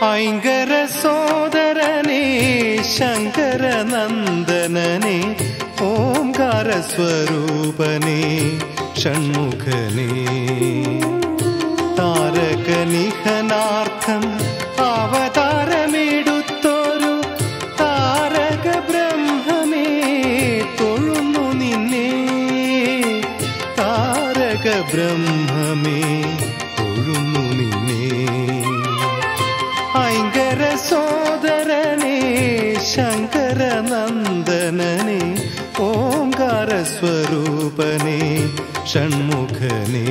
ഐങ്കര സോദരനെ ശങ്കരനന്ദനനെ ഓംകാര സ്വരൂപനെ ഷൺമുഖനെ താരകനിഹനാർത്ഥം അവതാരമെടുത്തൊരു താരക ബ്രഹ്മമേ തൊഴുന്നു നിന്നെ താരക ബ്രഹ്മമേ തൊഴുന്നു നിന്നെ ഐങ്കര സോദരനെ ശങ്കരനന്ദനനെ ഓംകാര സ്വരൂപനെ ഷൺമുഖനെ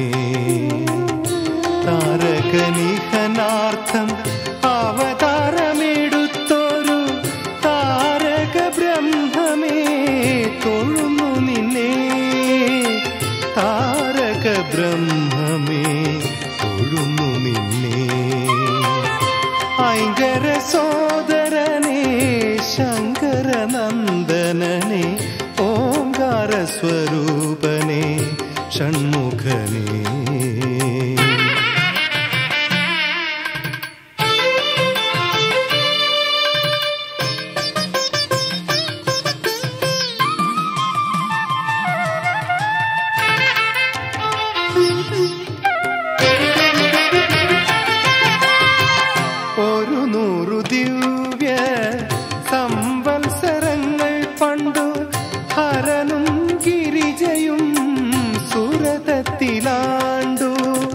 താരകനിഹനാർത്ഥം അവതാരമെടുത്തൊരു താരക ബ്രഹ്മമേ തൊഴുന്നു നിന്നെ താരക ബ്രഹ്മമേ തൊഴുന്നു നിന്നെ ഐങ്കര സോദരനെ ശങ്കരനന്ദനനെ ഓംകാര സ്വരൂപനെ ഷൺമുഖനെ ഒരു നൂറു ദിവ്യ സംവത്സരങ്ങൾ പണ്ടു ഹരനും ഗിരിജയും സുരതത്തിലാണ്ടു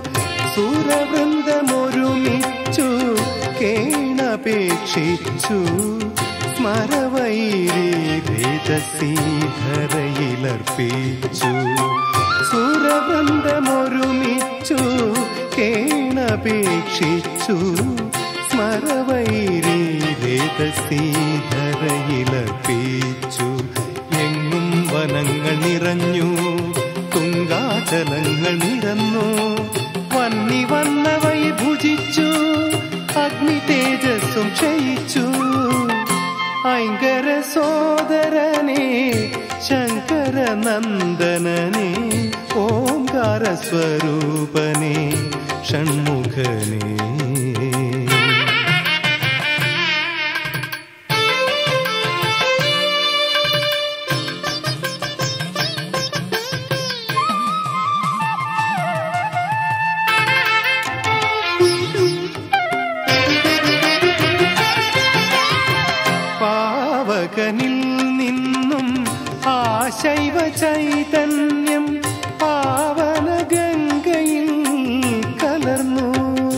സുരവൃന്ദമൊരുമിച്ചു കേണപേക്ഷിച്ചു സ്മരവൈരി രേതസീധരയിലർപ്പിച്ചു സുരവൃന്ദമൊരുമിച്ചു കേണപേക്ഷിച്ചു സ്മരവൈരി രേതസീധരയിലർപ്പിച്ചു എങ്ങും വനങ്ങൾ നിറഞ്ഞു തുങ്കാചലങ്ങൾ നിരന്നു വന്നി വന്നവൈ ഭുജിച്ചു അഗ്നി തേജസ്സും ക്ഷയിച്ചു ഐങ്കര സോദരനെ ശങ്കരനന്ദനനെ ഓംകാര സ്വരൂപനെ ഷൺമുഖനെ പാവകനിൽ നിന്നും ആശൈവ ചൈതന്യം പാവന ഗംഗയിൽ കലർന്നു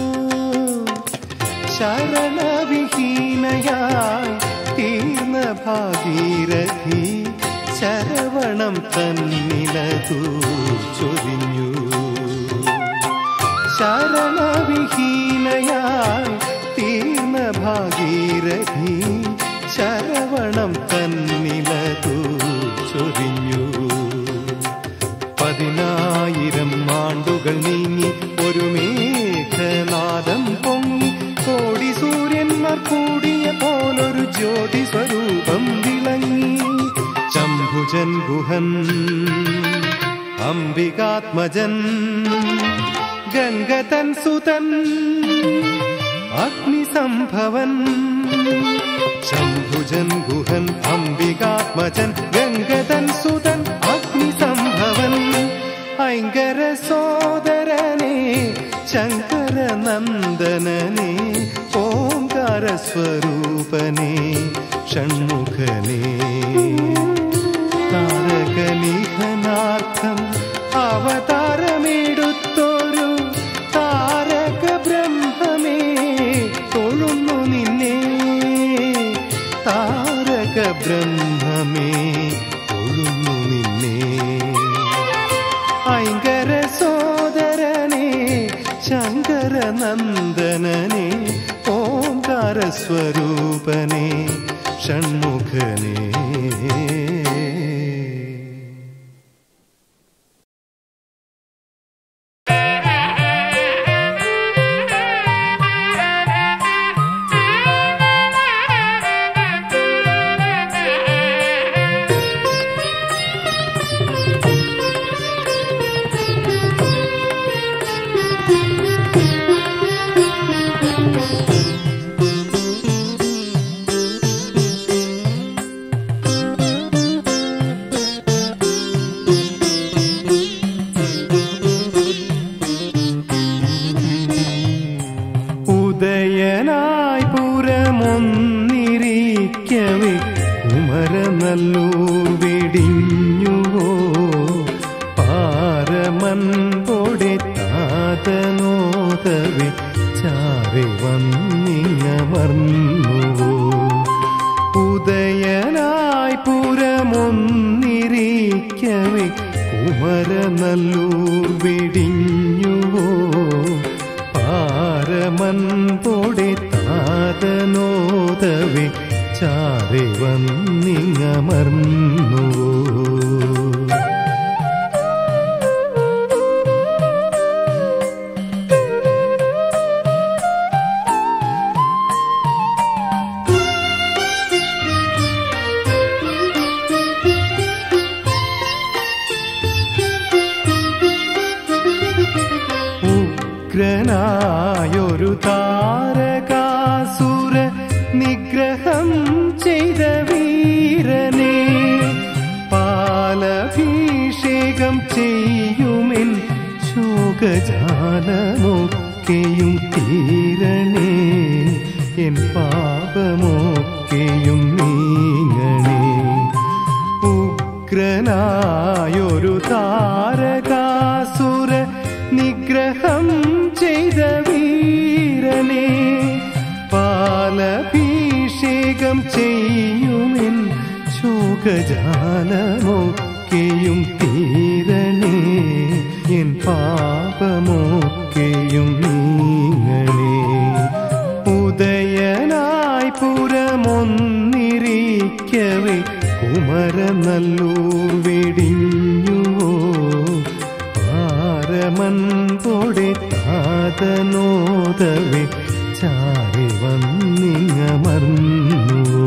ശരണവിഹീനയായി തീർന്ന ഭാഗീരഥി ശരവണം തന്നിലതു ചൊരിഞ്ഞു ശരണവിഹീനയായി തീർന്ന ഭാഗീരഥി ശരവണം തന്നിലതു ചൊരിഞ്ഞു പതിനായിരം ആണ്ടുകൾ നീങ്ങി ഒരു മേഘനാദം പൊങ്ങി കോടി സൂര്യന്മാർ കൂടിയ പോലൊരു ജ്യോതി സ്വരൂപം വിളങ്ങി ശംഭുജൻ ഗുഹൻ അംബികാത്മജൻ ഗംഗതൻ സുതൻ അഗ്നിസംഭവൻ ശംഭുജൻ ഗുഹൻ അംബികാത്മജൻ ഗംഗതൻ സുതൻ അഗ്നിസംഭവൻ ഐങ്കര സോദരനെ ശങ്കരനന്ദനനെ ഓംകാര സ്വരൂപനെ ഷൺമുഖനെ താരകനിഹനാർത്ഥം അവതാരമെടുത്തൊരു താരക ബ്രഹ്മമേ തൊഴുന്നു നിന്നെ താരക ബ്രഹ്മമേ തൊഴുന്നു നിന്നെ ഐങ്കര സോദരനെ ശങ്കരനന്ദനനെ ഓംകാര സ്വരൂപനെ ഷൺമുഖനെ Thank you. കുമരനല്ലൂർ വെടിഞ്ഞുവോ പാരമൻപൊടെ താതനോദവെ ചാറി വന്നിങ്ങമർന്നുവോ ഉദയനായി പുരമൊന്നിരിക്കവേ കുമരനല്ലൂർ വെടിഞ്ഞുവോ പാരമൻപൊടെ താതനോദവെ ചാറി വന്നിങ്ങമർന്നുവോ ഉഗ്രനായൊരു താരകാസുര നിഗ്രഹം ചെയ്ത വീരനെ പാലഭിഷേകം ചെയ്യുമെൻ ശോകജാലമൊക്കെയും തീരണേ എൻ പാപമൊക്കെയും നീങ്ങണേ ഉഗ്രനായൊരു താരകാസുര നിഗ്രഹം ചെയ്ത വീരനെ പാലഭിഷേകം ചെയ്യുമെൻ ശോകജാലമൊക്കെയും തീരണേ എൻ പാപമൊക്കെയും നീങ്ങണേ ഉദയനായി പുരമൊന്നിരിക്കവേ കുമരനല്ലൂർ വെടിഞ്ഞുവോ പാരമൻപൊടെ താതനോദവേ ചാരി വന്നിങ്ങമർന്നുവോ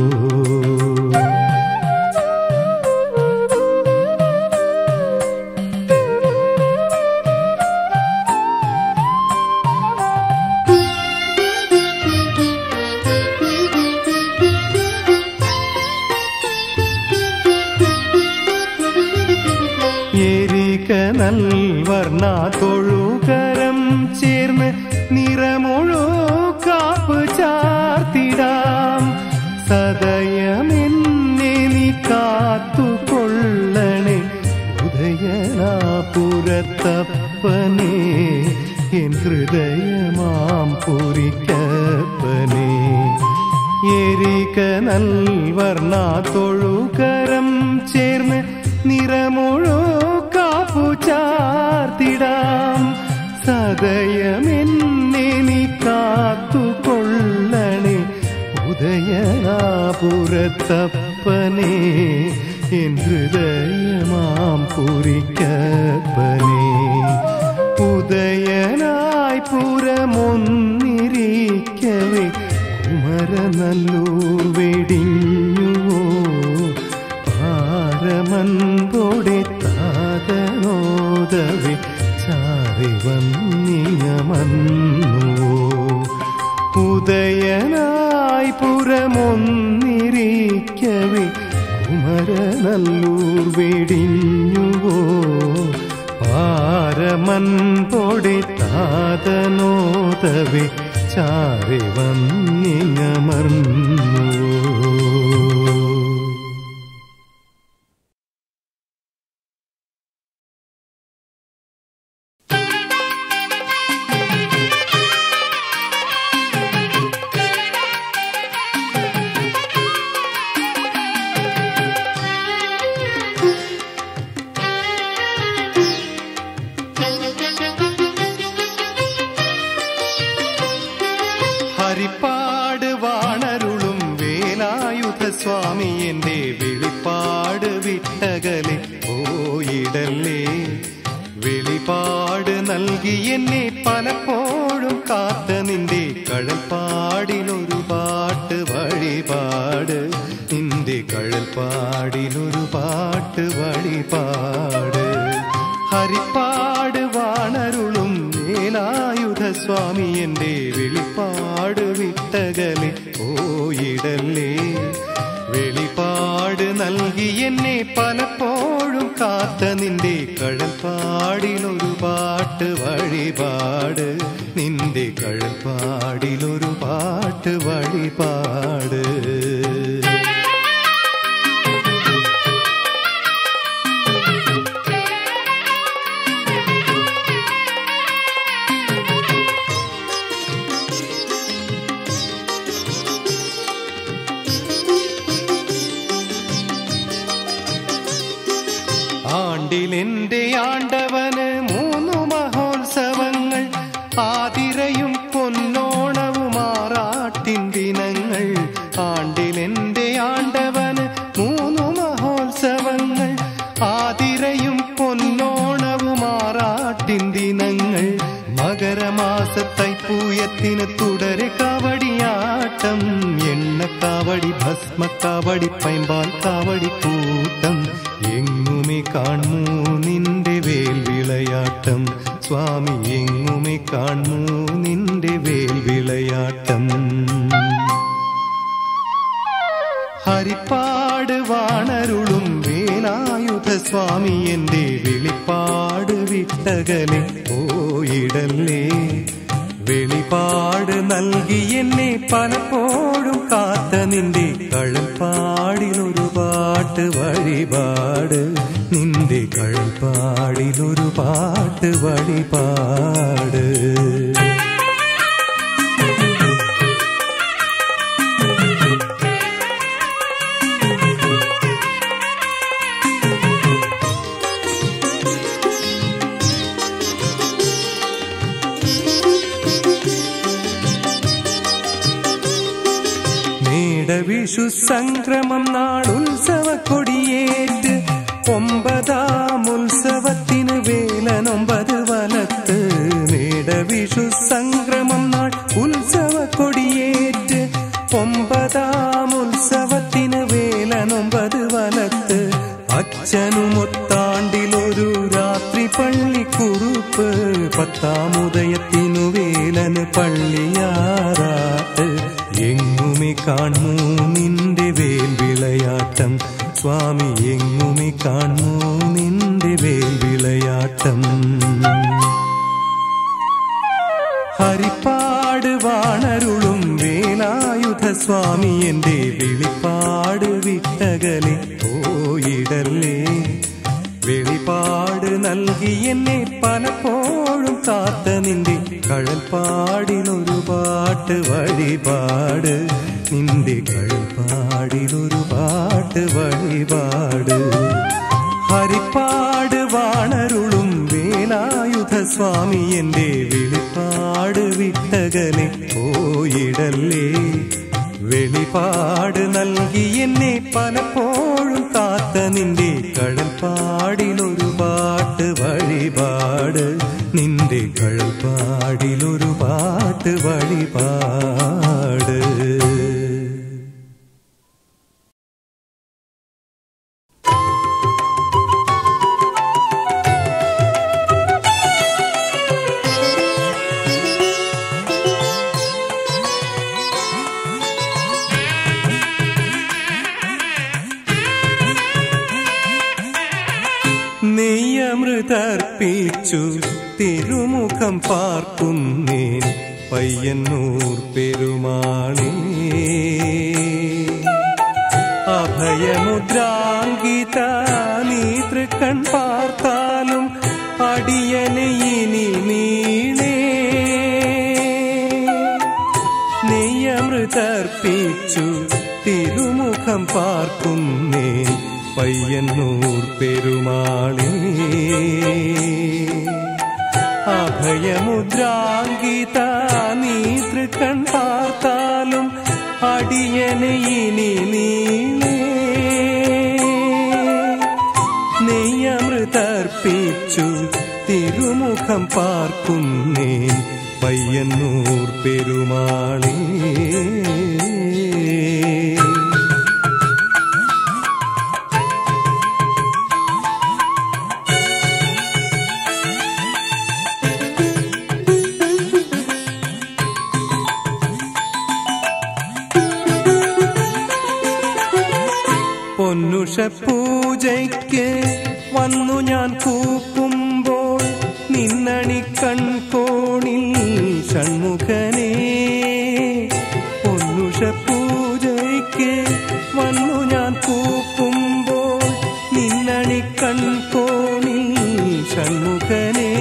എരിക നൽവർണ തൊഴുകരം ചേർന്ന് നിറമൊഴു കാപ്പ് ചാർത്തിടാം സദയമെന്നെ നീ കാത്തുകൊള്ളണേ ഉദയനാപുരത്തപ്പനെ എൻ ഹൃദയമാം പുരിക്കപ്പനെ എരിക നൽവർണ തൊഴുകരം ചേർന്ന് നിറമൊഴു കാപ്പു ചാർത്തിടാം സദയമെന്നെ നീ കാത്തുകൊള്ളണേ ഉദയനാപുരത്തപ്പനെ എൻ ഹൃദയമാം പുരിക്കപ്പനെ ഉദയനായി പുരമൊന്നിരിക്കവേ കുമരനല്ലൂർ വെടിഞ്ഞുവോ പാരമൻപൊടെ താതനോദവേ ചാറി വന്നിങ്ങമന്നുവോ ഉദയനായി പുരമൊന്നിരിക്കവേ കുമരനല്ലൂർ വെടിഞ്ഞുവോ പാരമൻപൊടെ താതനോദവേ ചാറി വന്നിങ്ങമർന്നുവോ ഹരിപ്പാട് വാണരുളും വേലായുധ സ്വാമി എന്റെ വെളിപ്പാട് വിട്ടകലെ പോയിടല്ലേ വെളിപാട് നൽകി എന്നെ പലപ്പോഴും കാത്ത നിന്റെ കഴൽപ്പാടിനൊരു പാട്ട് വഴിപാട് നിന്റെ കഴൽപ്പാടിനൊരു പാട്ട് വഴിപാട് ഹരിപ്പാട് വാണരുളും വേലായുധ സ്വാമി എന്റെ വെളിപ്പാട് വിട്ടകലെ പോയിടല്ലേ വെളിപാട് നൽകി എന്നെ പലപ്പോഴും കാത്ത നിന്റെ കഴൽപ്പാടിലൊരു പാട്ട് വഴിപാട് നിന്റെ കഴൽപ്പാടിലൊരു പാട്ട് വഴിപാട് ആണ്ടിലെന്റെ ആണ്ടവന് മൂന്നു മഹോത്സവങ്ങൾ ആതിരയും പൊന്നോണവും ആറാട്ടിൻ ദിനങ്ങൾ ആണ്ടിലെന്റെ ആണ്ടവന് മൂന്നു മഹോത്സവങ്ങൾ ആതിരയും പൊന്നോണവും ആറാട്ടിൻ ദിനങ്ങൾ മകരമാസത്തൈപ്പൂയത്തിന് തുടരെ കാവടിയാട്ടം എണ്ണക്കാവടി ഭസ്മക്കാവടി പൈമ്പാൽ കാവടി കൂട്ടം എങ്ങുമേ കാണൂ നിന്റെ വേൽ വിളയാട്ടം സ്വാമി എങ്ങുമേ കാണൂ നിന്റെ വേൽ വിളയാട്ടം ഹരിപ്പാട് വാണരുളും വേലായുധ സ്വാമി എന്റെ വെളിപ്പാട് വിട്ടകലെ പോയിടല്ലേ വെളിപാട് നൽകി എന്നെ പലപ്പോഴും കാത്ത നിന്റെ കഴൽപ്പാടിലൊരു പാട്ട് വഴിപാട് നിന്റെ കഴൽപ്പാടിലൊരു പാട്ട് വഴിപാട് മേടവിഷു സംക്രമം നാളുത്സവ കൊടിയേറ്റ് ഒമ്പതാം ഉത്സവത്തിന് വേലനൊമ്പത് വലത്ത് മേടവിഷു സംക്രമം നാൾ ഉത്സവ കൊടിയേറ്റ് ഒമ്പതാം ഉത്സവത്തിന് വേലനൊമ്പത് വലത്ത് അച്ഛനുമൊത്താണ്ടിലൊരു രാത്രി പള്ളിക്കുറുപ്പ് പത്താമുദയത്തിനു വേലന് പള്ളിയാറാട്ട് എങ്ങുമേ കാണൂ നിന്റെ വേൽ വിളയാട്ടം സ്വാമി എങ്ങുമേ കാണൂ നിന്റെ വേൽ വിളയാട്ടം ഹരിപ്പാട് വാണരുളും വേലായുധ സ്വാമി എന്റെ വെളിപ്പാട് വിട്ടകലെ പോയിടല്ലേ വെളിപാട് നൽകി എന്നെ പലപ്പോഴും കാത്ത നിന്റെ കഴൽപ്പാടിലൊരു പാട്ട് വഴിപാട് നിന്റെ കഴൽപ്പാടിലൊരു പാട്ട് വഴിപാട് ഹരിപ്പാട് വാണരുളും വേലായുധ സ്വാമി എന്റെ വെളിപ്പാട് വിട്ടകലെ പോയിടല്ലേ വെളിപാട് നൽകി എന്നെ പലപ്പോഴും കാത്ത നിന്റെ കടൽപ്പാടിലൊരു പാട്ട് വഴിപാട് നിന്റെ കടൽപ്പാടിലൊരു പാട്ട് വഴിപാട് നെയ്യമൃതർപ്പിച്ചു തിരുമുഖം പാർക്കുന്നേൻ പയ്യന്നൂർ പെരുമാളേ അഭയമുദ്രാങ്കിത നീ തൃക്കൺ പാർത്താലും അടിയനെ ഇനി നീളേ നെയ്യമൃതർപ്പിച്ചു തിരുമുഖം പാർക്കുന്നേ പയ്യന്നൂർ പെരുമാളേ അഭയമുദ്രാങ്കിത നീ തൃക്കൺ പാർത്താലും അടിയനെ ഇനി നീളേ നെയ്യമൃതർപ്പിച്ചു തിരുമുഖം പാർക്കുന്നേ പയ്യന്നൂർ പെരുമാളേ പൊന്നുഷ പൂജയ്ക്ക് വന്നു ഞാൻ കൂപ്പുമ്പോൾ നിന്നണി കൺകോണിൽ ഷൺമുഖനേ പൊന്നുഷ പൂജയ്ക്ക് വന്നു ഞാൻ കൂപ്പുമ്പോൾ നിന്നണി കൺകോണിൽ ഷൺമുഖനേ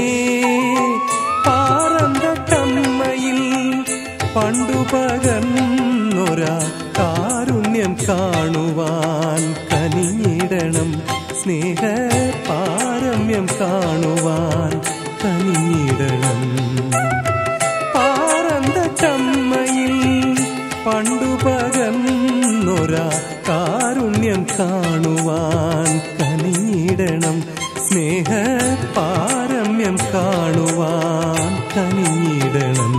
പാറന്തട്ടമ്മയിൽ പണ്ടു പകർന്നൊരാ കാരുണ്യം കാണുവാൻ കനിഞ്ഞിടണം സ്നേഹ പാരം കാണുവാൻ കനിഞ്ഞിടണം പാറന്തച്ചമ്മയിൽ പണ്ടു പകർന്നൊരാ കാരുണ്യം കാണുവാൻ കനിഞ്ഞിടണം സ്നേഹ പാരമ്യം കാണുവാൻ കനിഞ്ഞിടണം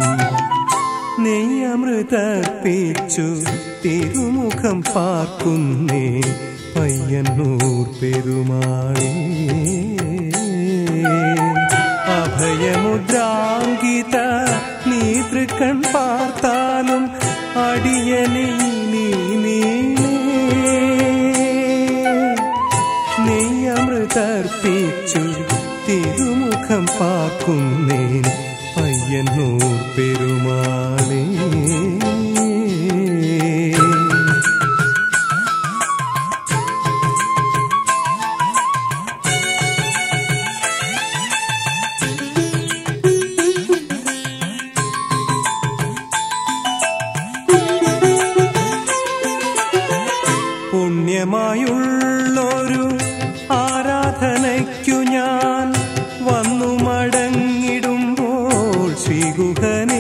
നെയ്യമൃതർപ്പിച്ചു തിരുമുഖം പാർക്കുന്നേ പയ്യന്നൂർ പെരുമാളേ അഭയമുദ്രാങ്കിത നീ തൃക്കൺ പാർത്താലും അടിയനെ നീ നീളേ നെയ്യമൃതർപ്പിച്ചു തിരുമുഖം പാർക്കുന്നേൻ പയ്യന്നൂർ പെരുമാളേ പുണ്യമായുള്ളൊരു ആരാധനയ്ക്കു ഞാൻ വന്നു മടങ്ങിടുമ്പോൾ ശ്രീഗുഹനേ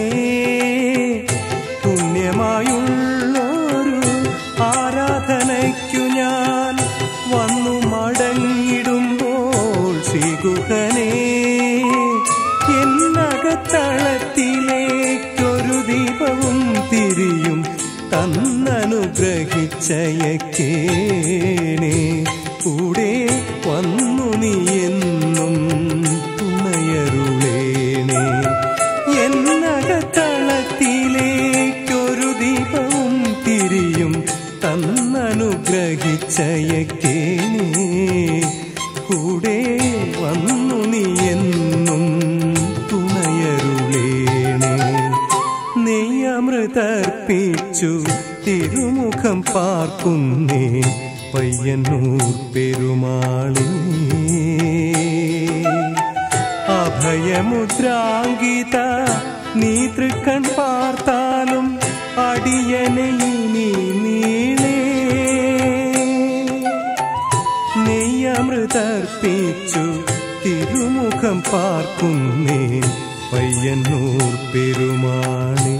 പുണ്യമായുള്ളൊരു ആരാധനയ്ക്കു ഞാൻ വന്നു മടങ്ങിടുമ്പോൾ ശ്രീഗുഹനേ എന്നകത്തളത്തിലേക്കൊരു ദീപവും തിരിയും തന്നനുഗ്രഹിച്ചയക്കേണേ കൂടെ വന്നു നീ എന്നും തുണയരുളേണേ എന്നകത്തളത്തിലേക്കൊരു ദീപവും തിരിയും തന്നനുഗ്രഹിച്ചയക്കേണേ കൂടെ വന്നു നീ എന്നും തുണയരുളേണേ നെയ്യമൃതർപ്പിച്ചു തിരുമുഖം പാർക്കുന്നേ പയ്യന്നൂർ പെരുമാളേ അഭയമുദ്രാങ്കിത നീ തൃക്കൺ പാർത്താലും അടിയനെ ഇനി നീളേ നെയ്യമൃതർപ്പിച്ചു തിരുമുഖം പാർക്കുന്നേ പയ്യന്നൂർ പെരുമാളേ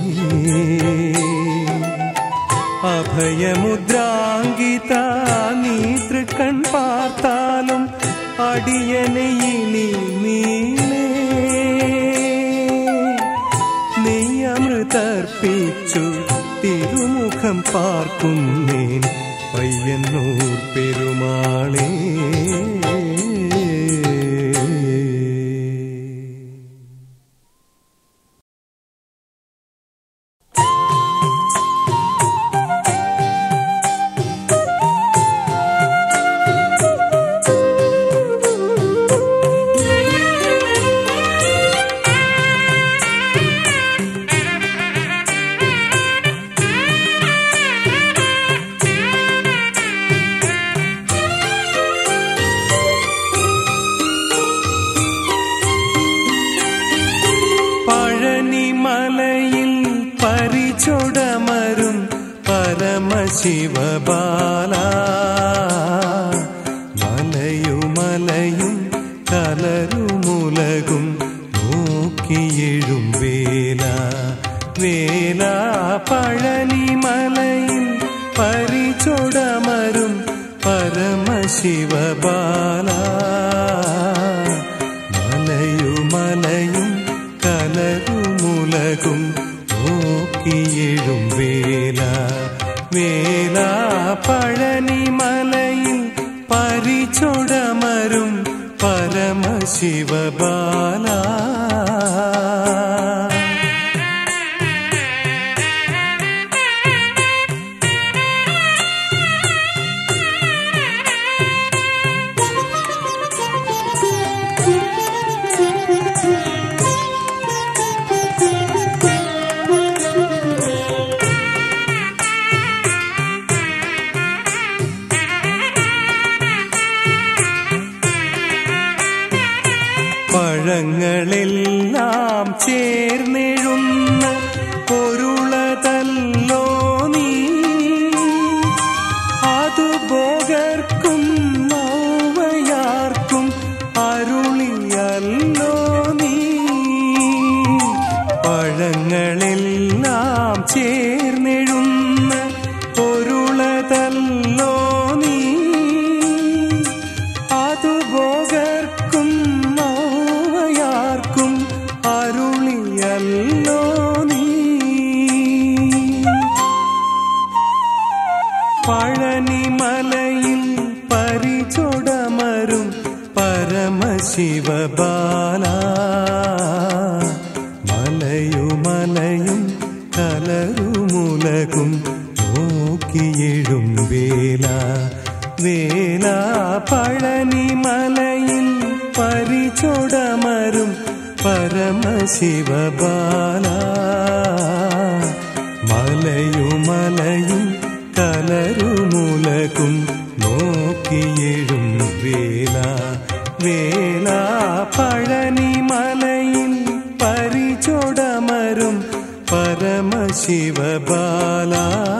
അഭയമുദ്രാങ്കിത നീ തൃക്കൺ പാർത്താലും അടിയനെ ഇനി നീളേ നെയ്യമൃതർപ്പിച്ചു തിരുമുഖം പാർക്കുന്നേൻ പയ്യന്നൂർ പെരുമാളേ പഴനിമലയിൽ പരിചൊടമരും പരമശിവബാല മലയുമലയും കലരുമുലകും നോക്കിയെഴും വേല വേല പഴനിമലയിൽ പരിചൊടമരും പരമശിവബാല മലയുമലയും കലരുമുലകും നോക്കിയെഴും വേല വേല പഴനിമലയിൽ പരിചൊടമരും പരമശിവബാല പഴങ്ങളെല്ലാം ചേർന്നെഴുന്ന പൊരുളതല്ലോ നീ അതു ഭോഗർക്കും നൗവയാർക്കും അരു ചേർന്നെഴുന്ന പൊരുളതല്ലോ നീ അതു ഭോഗർക്കും നോവയാർക്കും അരുളിയല്ലോ നീ പഴനിമലയിൽ പരിചൊടമരും പരമശിവബാല മലയുമലയും കലരുമുലകും നോക്കിയെഴും വേല വേല പഴനിമലയിൽ പരിചൊടമരും പരമശിവബാല മലയുമലയും കലരുമുലകും നോക്കിയെഴും വേല വേല പഴനിമലയിൽ പരിചൊടമരും പരമശിവബാല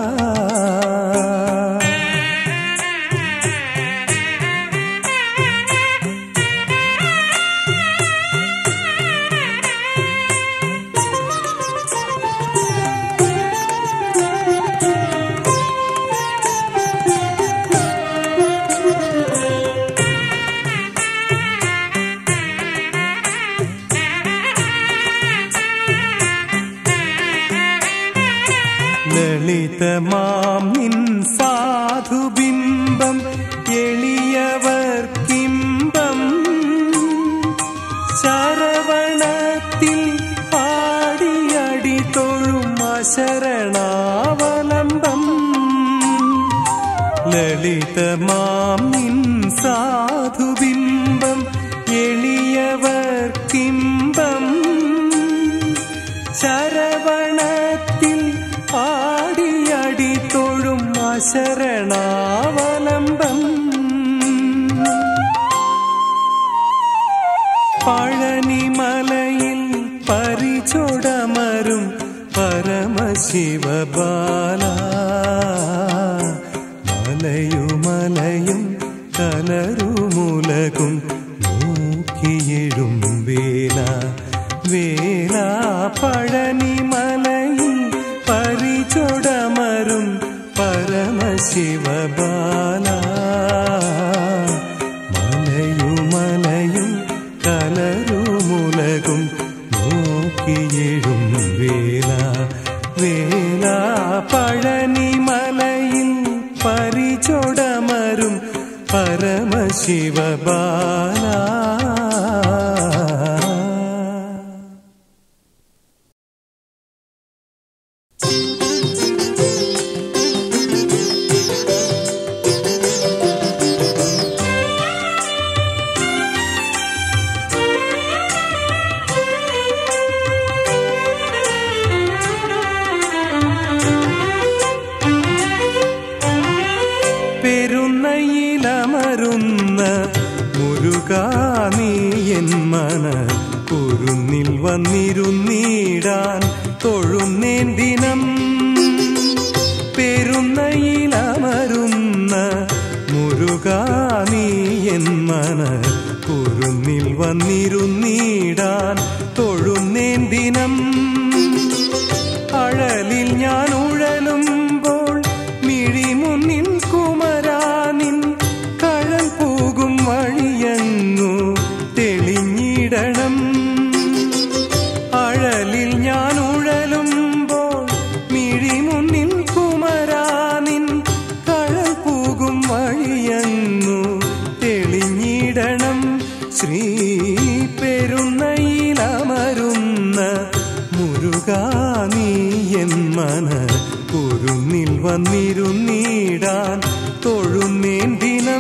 ലളിതമാം നിൻ സാധുബിംബം എളിയവർക്കിമ്പം ശരവണത്തിൽ പാടിയടി തൊഴും അശരണാവലംബം ലളിതമാം നിൻ സാധുബിംബം എളിയവർക്കിമ്പം ശരവണത്തിൽ പാടിയടി തൊഴും അശരണാവലംബം പഴനിമലയിൽ പരിചൊടമരും പരമശിവബാല മലയുമലയും കലരുമുലകും നോക്കിയെഴും വേല വേല പഴനിമലയിൽ പരിചൊടമരും പരമശിവബാല മലയുമലയും കലരുമുലകും നോക്കിയെഴും വേല വേല പഴനിമലയിൽ പരിചൊടമരും പരമശിവബാല പെരുന്നയിലമരുന്ന മുരുകാനീയൻ മന കുരുന്നിൽ വന്നിരുന്നീടാൻ തൊഴുന്നേൻ ദിനം പെരുന്നയിലമരുന്ന മുരുകാനീയൻ മന കുരുന്നിൽ വന്നിരുന്നീടാൻ തൊഴുന്നേൻ ദിനം അഴലിൽ ഞാൻ ഉഴലുമ്പോൾ മിഴിമുന്നിൽ കുമരാനിൻ കഴൽ പോകും വഴിയങ്ങു തെളിഞ്ഞിടണം അഴലിൽ ഞാൻ ഉഴലുമ്പോൾ മിഴിമുന്നിൽ കുമരാനിൻ കഴൽ പോകും വഴിയങ്ങു തെളിഞ്ഞിടണം ശ്രീ പെരുന്നയിലമരുന്ന മുരുകാനീയൻ മന കുരുന്നിൽ വന്നിരുന്നീടാൻ തൊഴുന്നേൻ ദിനം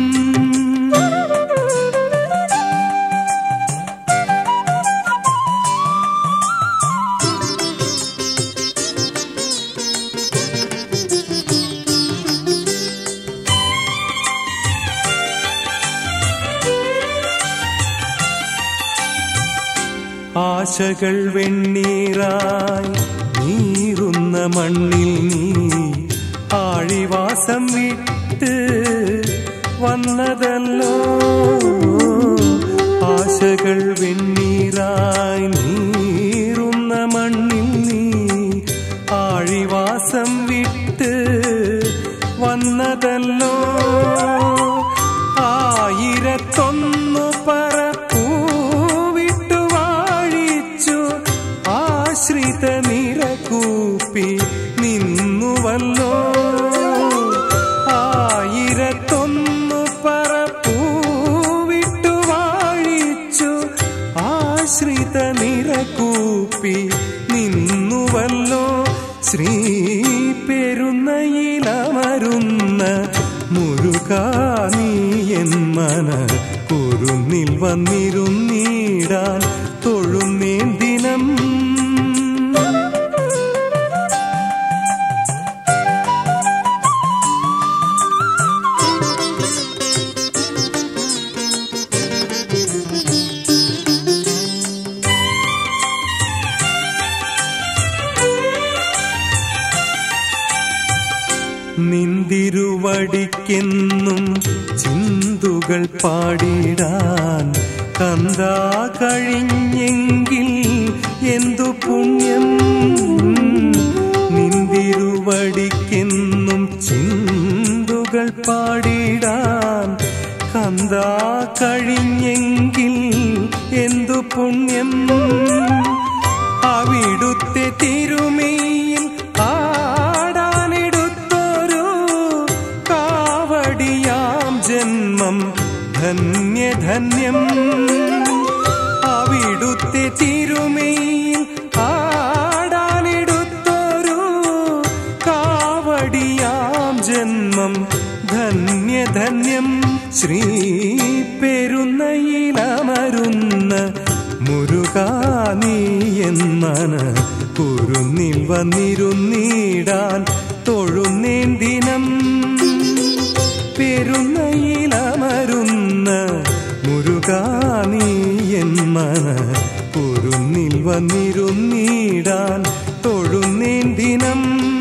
ആശകൾ വെണ്ണീറായി നീറുന്ന മണ്ണിൽ നീ ആഴിവാസം വിട്ട് വന്നതല്ലോ ആശകൾ വെണ്ണീറായി നീറുന്ന മണ്ണിൽ നീ നിറകൂപ്പി നിന്നുവല്ലോ ആയിരത്തൊന്നു പറപ്പൂവിട്ടു വാഴിച്ചു ആശ്രിത നിറകൂപ്പി നിന്നുവല്ലോ ശ്രീ പെരുന്നയിലമരുന്ന മുരുകാ നീ എൻ മന കുറുന്നിൽ വന്നിരുന്നീടാൻ തൊഴുന്നേൻ ദിനം നിന്തിരുവടിക്കെന്നും ചിന്തുകൾ പാടിടാൻ കന്താ കഴിഞ്ഞെങ്കിൽ എന്തു പുണ്യം നിന്തിരുവടിക്കെന്നും ചിന്തുകൾ പാടിടാൻ കന്താ കഴിഞ്ഞെങ്കിൽ എന്തു പുണ്യം അവിടുത്തെ തിരുമേയിൽ ആടാനെടുത്തൊരു കാവടിയാം ജന്മം ധന്യധന്യം അവിടുത്തെ തിരുമേയിൽ ആടാനെടുത്തൊരു കാവടിയാം ജന്മം ധന്യധന്യം ശ്രീ പെരുന്നയിലമരുന്ന മുരുകാ നീ എന്നന കുറുന്നിൽ വന്നിരുന്നീടാൻ തൊഴുന്നേൻ ദിനം പെരുന്നയിലമരുന്ന മുരുകാ നീ എന്മന കുറുന്നിൽ വന്നിരുന്നീടാൻ തൊഴുന്നേൻ ദിനം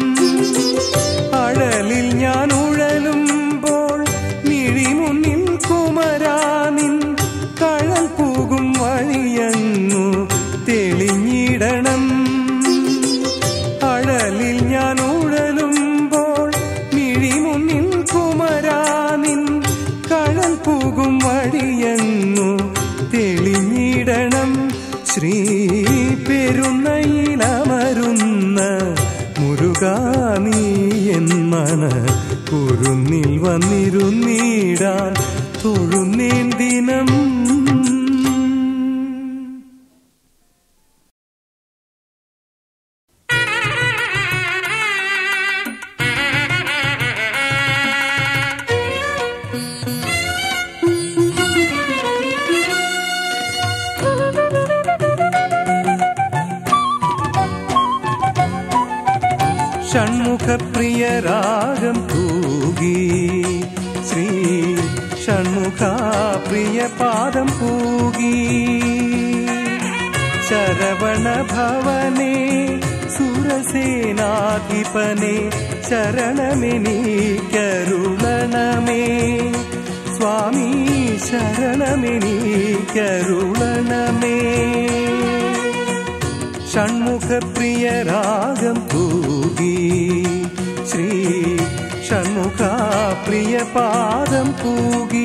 അഴലിൽ ഞാൻ ഉഴലുമ്പോൾ മിഴിമുന്നിൽ കുമരാനിൻ കഴൽ പോകും വഴിയങ്ങു തെളിഞ്ഞിടണം അഴലിൽ ഞാൻ ഉഴലുമ്പോൾ മിഴിമുന്നിൽ കുമരാനിൻ കഴൽ പോകും വഴിയങ്ങു തെളിഞ്ഞിടണം ശ്രീ പെരുന്നയിലമരുന്ന മുരുകാ നീ എന്മന കുറുന്നിൽ വന്നിരുന്നീടാൻ തൊഴുന്നേൻ ദിനം ഷൺമുഖപ്രിയ രാഗം തൂകി ശ്രീ ഷൺമുഖാപ്രിയ പാദം പൂകി ശരവണ ഭവനെ സുരസേനാധിപനെ ശരണമെനിക്കരുളണമേ സ്വാമി ശരണമെനിക്കരുളണമേ ഷൺമുഖപ്രിയ രാഗം തൂകി ശ്രീ ഷൺമുഖാപ്രിയ പാദം പൂകി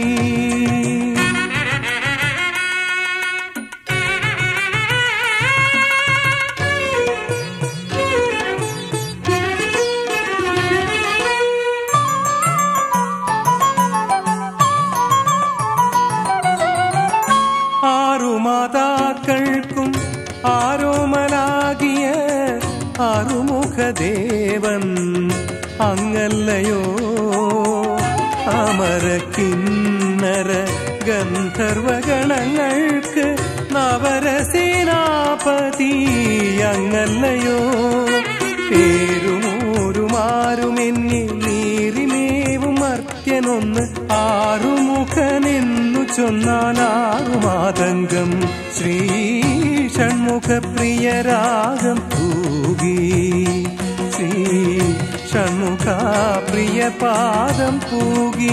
ആറു മാതാക്കൾക്കും ആരോമലാകിയ അറുമുഖദേവൻ അങ്ങല്ലയോ അമര കിന്നര ഗന്ധർവഗണങ്ങൾക്ക് നവരസേനാപതി അങ്ങല്ലയോ പേരുമോരുമാരുമെന്നിൽ നീറിമേവും മർത്യനൊന്ന് ആറുമുഖനെന്നു ചൊന്നാൽ ആറുമാതങ്കം ശ്രീ ഷൺമുഖപ്രിയ രാഗം തൂകി ശ്രീ ഷൺമുഖ പ്രിയ പാദം പൂകി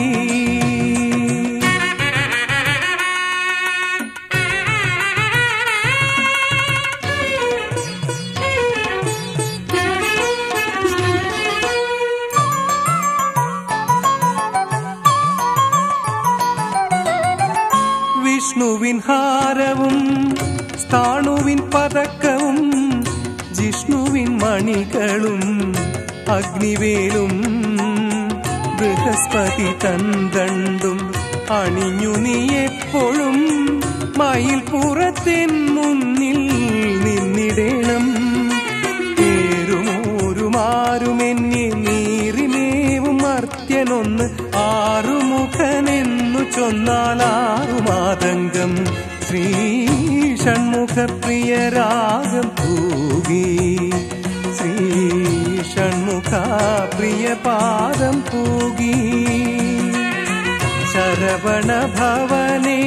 വിഷ്ണുവിൻ ഹാരവും സ്ഥാണുവിൻ പതക്കവും വിഷ്ണുവിൻ മണികളും അഗ്നിവേലും ബൃഹസ്പതി തന്ത്രണ്ടും അണിഞ്ഞു നീ എപ്പോഴും മയിൽ പുറത്തിൻ മുന്നിൽ നിന്നിടേണം പേരുമോരുമാരുമെന്നെ നീറിമേവും മർത്യനൊന്ന് ആറുമുഖനെന്നു ചൊന്നാൽ ആറുമാതങ്കം ശ്രീ ഷൺമുഖപ്രിയരാഗം പൂകി ശ്രീ ഷൺമുഖ പ്രിയപാദം പൂകി ശരവണ ഭവനേ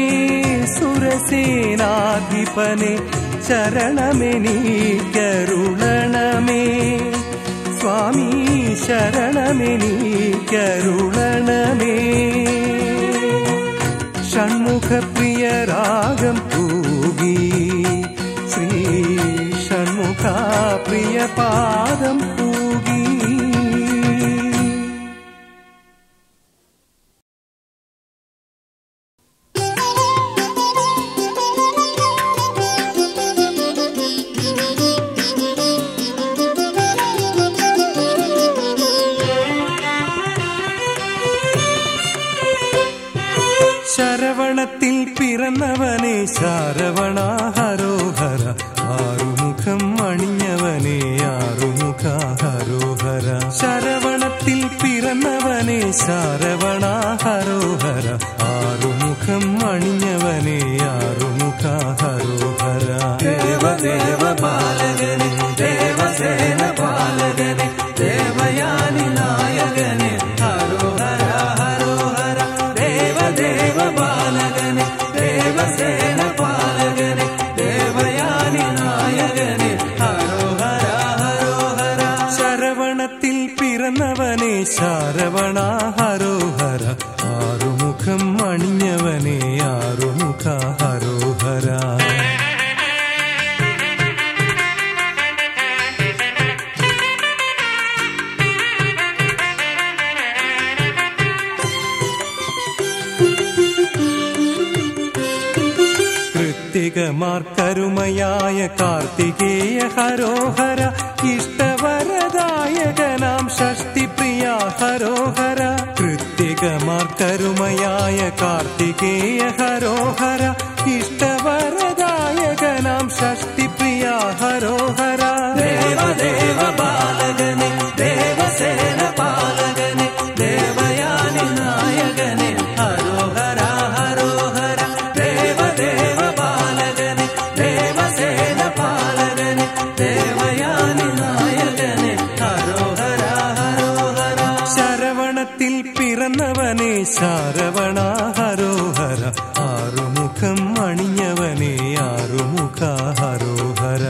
സുരസേനാധിപനെ ശരണമെനീക്കരുളണമേ സ്വാമി ശരണമെനീക്കരുളണമേ ഷൺമുഖപ്രിയ രാഗം പൂകി ശ്രീ ഷൺമുഖ പ്രിയ പാദം പൂകി ശരവണത്തിൽ പിറന്നവനെ ശരവണ ഹരോഹര ആറുമുഖം അണിഞ്ഞവനെ ആറുമുഖ ഹരോഹര ശരവണത്തിൽ പിറന്നവനെ ശരവണ ഹരോഹര ആറുമുഖം അണിഞ്ഞവനെ ആറുമുഖ ഹരോഹര ദേവദേവ ബാലകനെ ദേവസേന പാലകനെ ദേവയാനി നായകനെ ഹരോഹര ഹരോഹര ദേവദേവ ബാലകനെ ദേവസേന പാലകനെ ദേവയാനി നായകനെ ഹരോഹര ഹരോഹര ശരവണത്തിൽ പിറന്നവനെ ശരവണ ഹരോഹര ആറുമുഖം അണിഞ്ഞവനെ ആറുമുഖ ഹരോഹര കൃത്തികമാർക്കരുമയായ കാർത്തികേയ ഹരോഹര ഇഷ്ടവരദായകനാം ഷഷ്ടിപ്രിയ ഹരോഹര കൃത്തികമാർക്കരുമയായ കാർത്തികേയ ഹരോഹര ഇഷ്ടവരദായകനാം ഷഷ്ടിപ്രിയ ഹരോഹര ദേവദേവ ബാലകനെ ദേവസേന പാലകനെ ദേവയാനി നായകനെ ഹരോഹര ഹരോഹര ദേവദേവ ബാലകനെ ദേവസേന പാലകനെ ദേവയാനി നായകനെ ഹരോഹര ഹരോഹര ശരവണത്തിൽ പിറന്നവനെ ശരവണ ഹരോഹര ആറുമുഖം അണിഞ്ഞവനെ ആറുമുഖ ഹരോഹര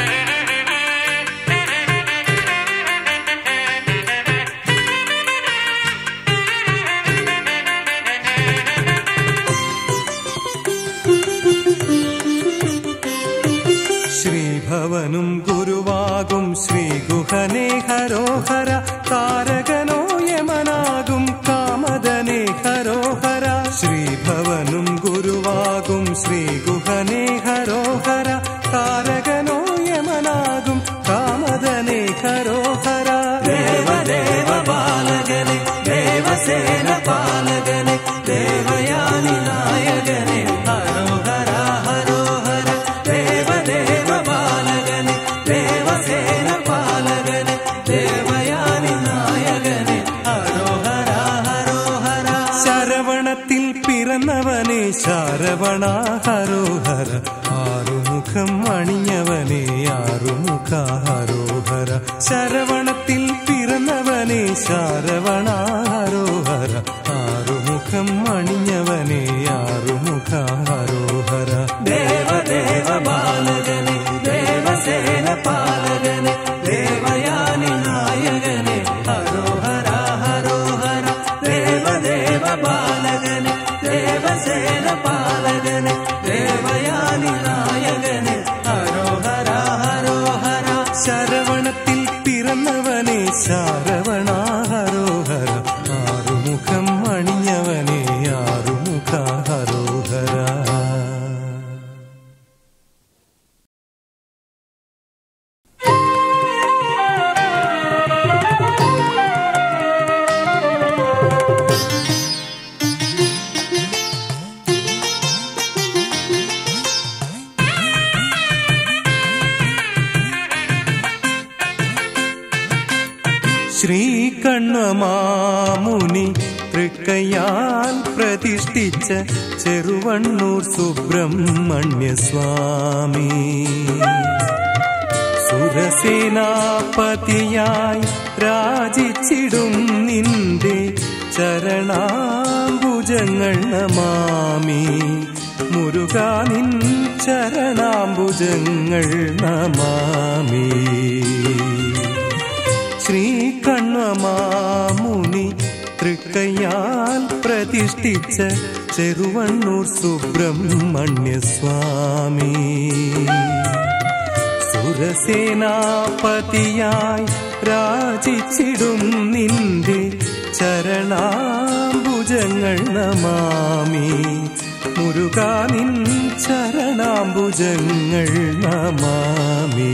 ശ്രീഭവനും ഗുരുവാകും ശ്രീഗുഹനേ ഹരോഹര താരകനോ യമനാകും കാമദനേ ഹരോഹര ശ്രീഭവനും ഗുരുവാകും ശ്രീഗുഹനേ ഹരോഹര താരകനോ യമനാകും കാമദനേ ഹരോഹര ദേവദേവ ബാലകനെ ദേവസേന പാലകനെ ദേവയാനി നായകനെ ഹരോഹര ഹരോഹര ദേവദേവ ബാലകനെ ദേവസേന പാലകനെ ദേവയാനി നായകനെ ഹരോഹര ഹരോഹര ശരവണത്തിൽ പിറന്നവനെ ശരവണ ഹരോഹര ആറുമുഖം അണിഞ്ഞവനെ ആറുമുഖ ഹരോഹര ശരവണത്തിൽ പിറന്നവനെ ശരവണ ഹരോഹര ആറുമുഖം അണിഞ്ഞവനെ ആറുമുഖ ഹരോഹര ദേവദേവ ബാലകനെ ദേവസേന പാലകനെ ദേവയാനി നായകനെ ഹരോഹര ഹരോഹര ദേവദേവ ബാലകനെ ദേവസേന പാലകനെ ദേവയാനി നായകനെ ഹരോഹര ഹരോഹര ശരവണത്തിൽ പിറന്നവനെ ശരവണ ഹരോഹര ആറുമുഖം അണിഞ്ഞവനെ ആറുമുഖ ഹരോഹര ും ശ്രീകണ്വമാമുനി തൃക്കയാൽ പ്രതിഷ്ഠിച്ച ചെറുവണ്ണൂർ സുബ്രഹ്മണ്യസ്വാമി സുരസേനാപതിയായി രാജിച്ചിടും നിന്റെ ചരണാംബുജങ്ങൾ നമാമി മുരുകാ നിൻ ചരണാംബുജങ്ങൾ നമാമി ശ്രീകണ്വമാമുനി തൃക്കയാൽ പ്രതിഷ്ഠിച്ച ചെറുവണ്ണൂർ സുബ്രഹ്മണ്യസ്വാമി സുരസേനാപതിയായി രാജിച്ചിടും നിന്റെ ചരണാംബുജങ്ങൾ നമാമി മുരുകാ നിൻ ചരണാംബുജങ്ങൾ നമാമി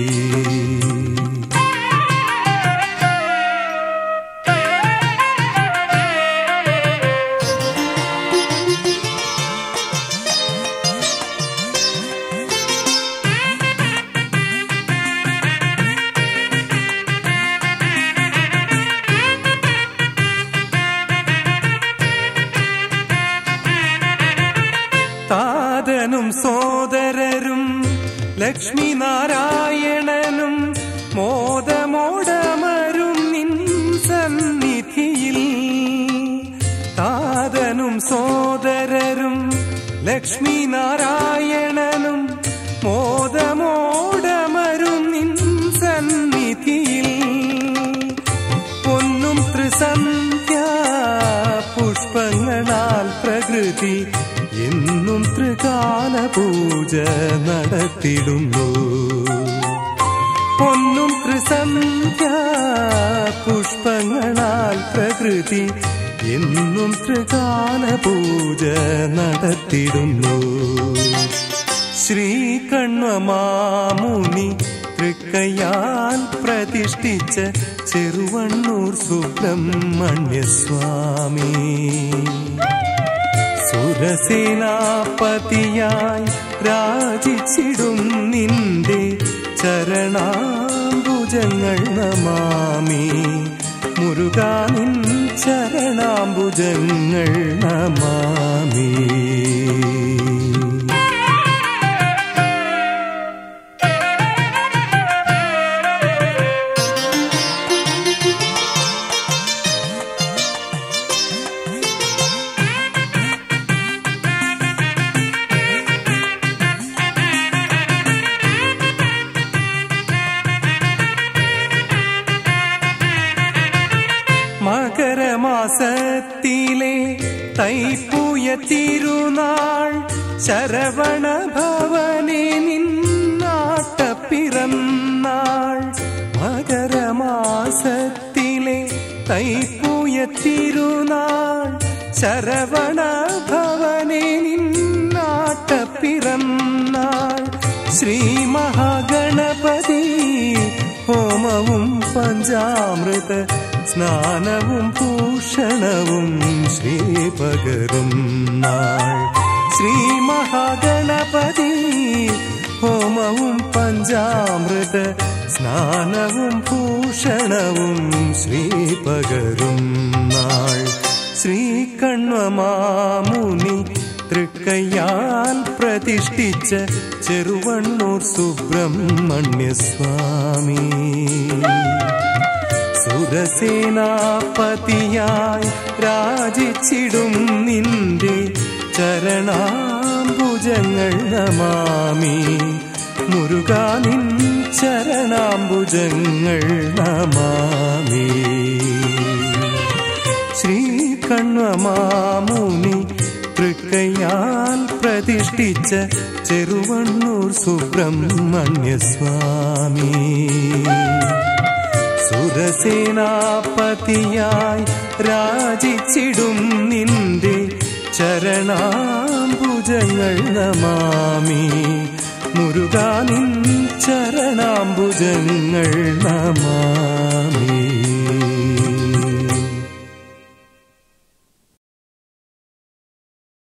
താതനും സോദരരും ലക്ഷ്മി നാരായണനും മോദമോടമരും നിൻ സന്നിധിയിൽ താതനും സോദരരും ലക്ഷ്മി നാരായണനും മോദമോടമരും നിൻ സന്നിധിയിൽ പൊന്നും ത്രിസന്ധ്യ പുഷ്പങ്ങളാൽ പ്രകൃതി എന്നും ത്രികാല പൂജ നടത്തിടുന്നു പൊന്നും ത്രിസന്ധ്യ പുഷ്പങ്ങളാൽ പ്രകൃതി എന്നും ത്രികാല പൂജ നടത്തിടുന്നു ശ്രീകണ്വമാമുനി തൃക്കയാൽ പ്രതിഷ്ഠിച്ച ചെറുവണ്ണൂർ സുബ്രഹ്മണ്യസ്വാമി സുരസേനാപതിയായി രാജിച്ചിടും നിന്റെ ചരണാംബുജങ്ങൾ നമാമി മുരുകാ നിൻ ചരണാംബുജങ്ങൾ നമാമി മകരമാസത്തിലെ തൈപ്പൂയ തിരുനാൾ ശരവണ ഭവനെ നിന്നാട്ടപ്പിറന്നാൾ മകരമാസത്തിലെ തൈപ്പൂയ തിരുനാൾ ശരവണ ഭവനെ നിന്നാട്ടപ്പിറന്നാൾ ശ്രീ മഹാഗണപതി ഹോമവും പഞ്ചാമൃത സ്നാനവും ഭൂഷണവും ശ്രീ പകരും നാൾ ശ്രീ മഹാഗണപതി ഹോമവും പഞ്ചാമൃത സ്നാനവും ഭൂഷണവും ശ്രീ പകരും നാൾ ശ്രീകണ്വമാമുനി തൃക്കയാൽ പ്രതിഷ്ഠിച്ച ചെറുവണ്ണൂർ സുബ്രഹ്മണ്യസ്വാമി സുരസേനാപതിയായി രാജിച്ചിടും നിന്റെ ചരണാംബുജങ്ങൾ നമാമി മുരുകാ നിൻ ചരണാംബുജങ്ങൾ നമാമി ശ്രീകണ്വമാമുനി തൃക്കയാൽ പ്രതിഷ്ഠിച്ച ചെറുവണ്ണൂർ സുബ്രഹ്മണ്യസ്വാമി സുരസേനാപതിയായി രാജിച്ചിടും നിന്റെ ചരണാംബുജങ്ങൾ നമാമി മുരുകാ നിൻ ചരണാംബുജങ്ങൾ നമാമി